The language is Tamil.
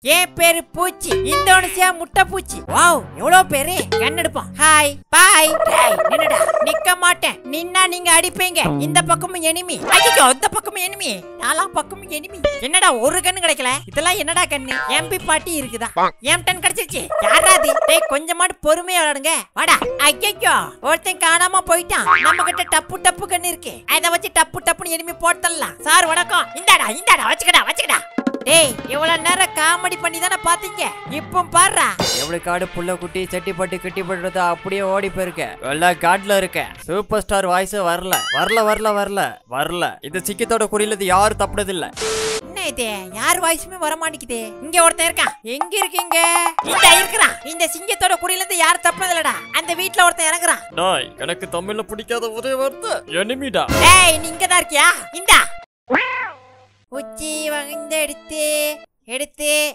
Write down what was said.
என் பேரு பூச்சி இந்தோனேசியா முட்டை பூச்சி வாவ் எவ்வளவு பேரு கண்ணெடுப்போம் ஹாய் பாய் டேய் நின்னுடா நிக்க மாட்டேன் நின்னா நீங்க அடிப்பீங்க இந்த பக்கமும் எனிமி ஐயோ இந்த பக்கமும் எனிமி நாலா பக்கமும் எனிமி என்னடா ஒரு கண்ணு கிடைக்கல இதெல்லாம் என்னடா கண்ணு எம்பி பாட்டி இருக்குதா எம் டன் கிடைச்சிருச்சு யாரா அது டேய் கொஞ்சமாட்டு பொறுமையா விளையாடுங்க வாடா ஐயோ ஒருத்தன் காணாம போயிட்டான் நம்ம கிட்ட டப்பு டப்பு கண்ணு இருக்கு அத வச்சு டப்பு டப்புன்னு எனிமி போட்டலாம் சார் வணக்கம் இந்தாடா இந்தாடா வச்சுக்கடா வச்சுக்கடா டேய் இவ்வளவு நேரம் காமெடி பண்ணி தானே பாத்தீங்க இப்போ பாருடா எவ்வளவு காடு புள்ள குட்டி செட்டி பட்டு கிட்டி பட்டுறது அப்படியே ஓடி போயிருக்க எல்லா காட்டுல இருக்க சூப்பர் ஸ்டார் வாய்ஸ் வரல வரல வரல வரல வரல இது சிக்கத்தோட குறியில இது யாரும் தப்புனது இல்ல என்ன இது யார் வாய்ஸுமே வர மாட்டேங்குது இங்க ஒருத்தன் இருக்கான் எங்க இருக்கீங்க இந்த இருக்கிறான் இந்த சிங்கத்தோட குடியில இருந்து யார் தப்புனதில்லடா அந்த வீட்ல ஒருத்தன் இறங்குறான் டாய் எனக்கு தமிழ்ல பிடிக்காத ஒரே வார்த்தை எனிமிடா டேய் நீ இங்க தான் இருக்கியா இந்தா உச்சி வகுந்து எடுத்து எடுத்து